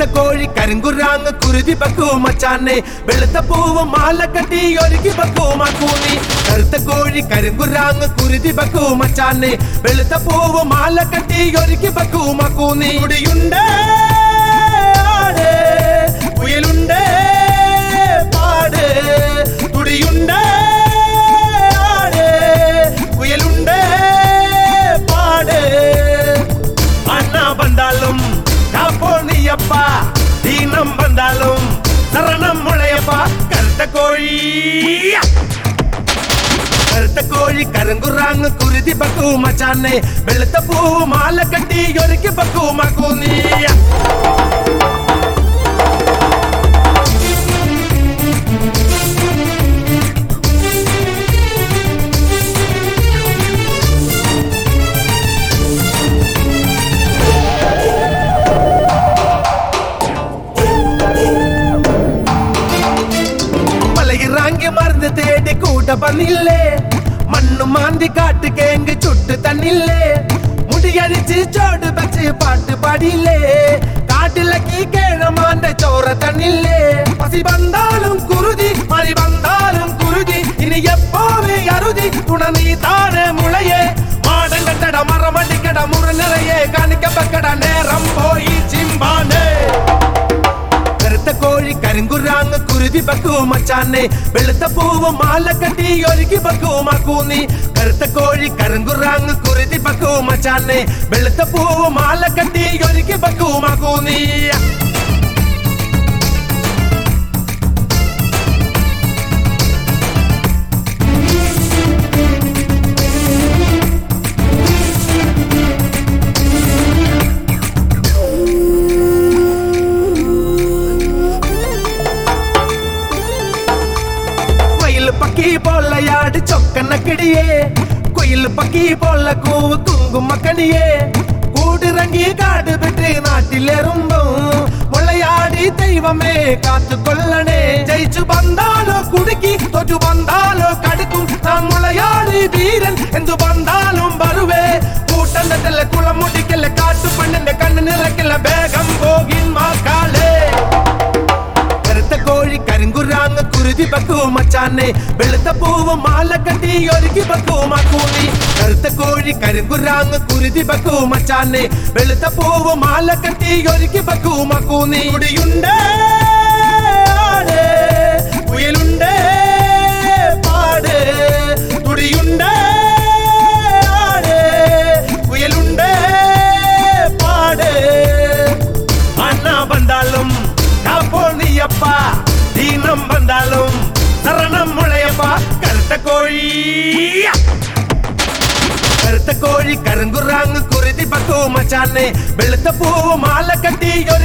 കോഴി കരിങ്കുരാങ് കുരുതി ബക്കു മച്ചാനെ വെളുത്ത പൂവ് മാല കെട്ടി ഒരുക്കി ബക്കു മക്കൂനി കറുത്ത കോഴി കരിങ്കുരാങ് കുരുതി ബക്കു മച്ചാനെ വെളുത്ത പൂവ് മാല കെട്ടി ഒരുക്കി ബക്കു മക്കൂനി കുടിയുണ്ട് ആട്, കുയിലുണ്ട് പാട് കുടിയുണ്ട് ആട്, കുയിലുണ്ട് പാട് அண்ணா வந்தாலும் காப்போ நீயப்பா தீனம் வந்தாலும் சரணம் முளையப்பா கருத்த கோழி கருத்த கோழி கருங்குறாங்க குருதி பக்கு மச்சானே வெளுத்த பூ மாலை கட்டி ஒருக்கி பக்கு மக்கூனி മലയിറാങ്കി മറന്ന് തേടി കൂട്ട പന്നില്ലേ മണ്ണു മാന്തി കാട്ട് കേങ്ക് ചുട്ട് തന്നില്ലേ മുടിയടിച്ച് ചോട് വെച്ച് പാട്ട് പാടിയില്ലേ കാട്ടിലക്കി കേഴമാന്റെ ചോര തന്നില്ലേ പസി വന്നാലും കുരുതി മഴ വന്നാലും കുരുതി ഇനി എപ്പോഴേ അരുതി തുണ നീ താഴെ മുളയെ മാടം കെട്ടട മറമടിക്കട മുറ നിറയെ കാണിക്കപ്പെക്കട നേരം പോയി ചിമ്പാനേ കറുത്ത കോഴി കരിങ്കുരാങ് കുരുതി ബക്കു മച്ചാനെ വെളുത്ത പൂവ് മാല കെട്ടി ഒരുക്കി ബക്കു മക്കൂനി കറുത്ത കോഴി കരിങ്കുരാങ് കുരുതി ബക്കു മച്ചാനെ വെളുത്ത പൂവ് മാല കെട്ടി ഒരുക്കി ബക്കു മക്കൂനി മയിൽ പക്കി പൊള്ളയാട് ചൊക്കന കിടിയേ കുയിൽ പക്കി പൊള്ള കൂവ് കുങ്കുമക്കണിയേ കൂടിറങ്ങി കാട് വിട്ട് നാട്ടിലെറുമ്പോ മുളയാടി ദൈവമേ കാത്തു കൊള്ളണേ ജയിച്ചു വന്നാലോ കുടുക്കി തൊറ്റു വന്നാലോ കടുക്കും നാം മുളയാടി വീരൻ എന്തു വന്നാലും വരുവേ കൂട്ടം തെറ്റല്ല കുളം മുടിക്കല്ല കാട്ടുപെണ്ണിന്റെ കണ്ണ് നിറക്കില്ല വേഗം പോകിൻ മാക്കാളേ കറുത്ത കോഴി കരിങ്കുരാങ് കുരുതി ബക്കു മച്ചാനെ വെളുത്ത പൂവ് മാല കെട്ടി ഒരുക്കി ബക്കു മക്കൂനി കറുത്ത കോഴി കരിങ്കുരാങ് കുരുതി ബക്കു മച്ചാനെ വെളുത്ത പൂവ് മാല കെട്ടി ഒരുക്കി ബക്കു മക്കൂനി കുടിയുണ്ട് ആട്, കുയിലുണ്ട് പാട് തുടിയുണ്ട് ആട്, കുയിലുണ്ട് പാട് அண்ணா வந்தாலும் காப்போ நீயப்பா தீனம் வந்தாலும் சரணம் முளையப்பா கருத்த கோழி கருத்த கோழி கருங்குறாங்க குருதி பக்கு மச்சானே வெளுத்த பூவு மாலை கட்டி